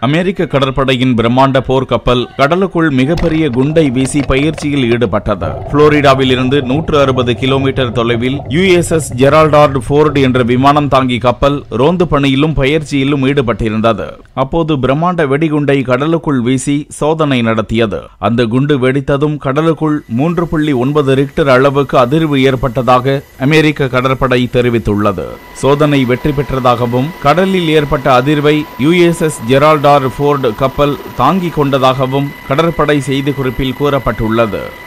அமெரிக்க கடற்படையின் பிரம்மாண்ட போர் கப்பல் கடலுக்குள் மிகப்பெரிய குண்டை வீசி பயிற்சியில் ஈடுபட்டது புளோரிடாவில் இருந்து நூற்று அறுபது கிலோமீட்டர் தொலைவில் யுஎஸ்எஸ் ஜெரால்டார்டு போர்டு என்ற விமானம் தாங்கி கப்பல் ரோந்து பணியிலும் பயிற்சியிலும் ஈடுபட்டிருந்தது அப்போது பிரம்மாண்ட வெடிகுண்டை கடலுக்குள் வீசி சோதனை நடத்தியது அந்த குண்டு வெடித்ததும் கடலுக்குள் மூன்று புள்ளி ஒன்பது ரிக்டர் அளவுக்கு அதிர்வு ஏற்பட்டதாக அமெரிக்க கடற்படை தெரிவித்துள்ளது சோதனை வெற்றி பெற்றதாகவும் கடலில் ஏற்பட்ட அதிர்வை யுஎஸ்எஸ் ஜெரால்டார் போர்டு கப்பல் தாங்கிக் கொண்டதாகவும் கடற்படை செய்திக்குறிப்பில் கூறப்பட்டுள்ளது